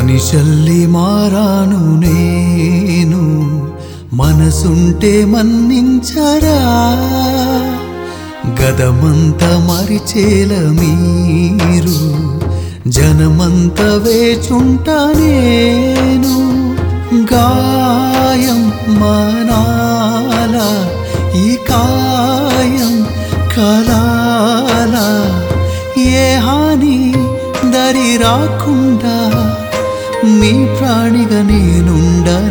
మనిషల్లి మారాను నేను మనసుంటే మన్నించరా గదమంత మరిచేల మీరు జనమంత వేచుంటా నేను గాయం మనాల ఈ కాయం కలాల ఏ హాని దరి రాకుండా మీ ప్రాణిగా నేనుండనా